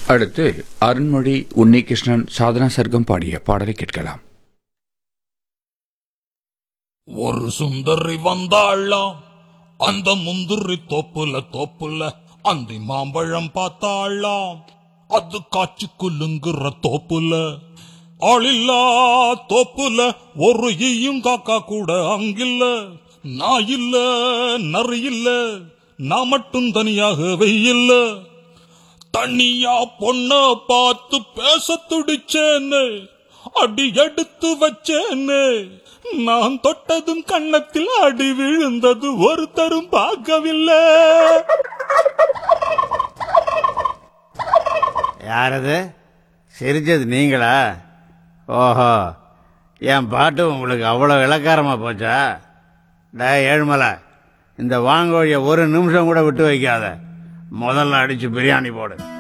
அடுத்து அருண்மொழி உன்னிகிருஷ்ணன் சாதனா சர்க்கம் பாடிய பாடலை கேட்கலாம் ஒரு சுந்தரி வந்தாளாம் அந்த முந்திரி தோப்புல தோப்புல அந்த மாம்பழம் பார்த்தாளாம் அது காய்ச்சி குலுங்குற தோப்புல ஆளில்லா தோப்புல ஒரு ஈயும் காக்கா கூட அங்கில்ல நான் இல்ல நரி இல்ல நான் மட்டும் தனியாக வெயில்ல தனியா பொண்ண பார்த்து பேச துடிச்சேன்னு அடி எடுத்து வச்சேன்னு நான் தொட்டதும் கண்ணத்தில் அடி விழுந்தது ஒருத்தரும் பார்க்கவில்லை யாரது சிரிச்சது நீங்களா ஓஹோ என் பாட்டு உங்களுக்கு அவ்வளோ இலக்காரமாக போச்சா டே ஏழுமலை இந்த வாங்கோழிய ஒரு நிமிஷம் கூட விட்டு வைக்காத முதல்ல அடிச்சு பிரியாணி போடு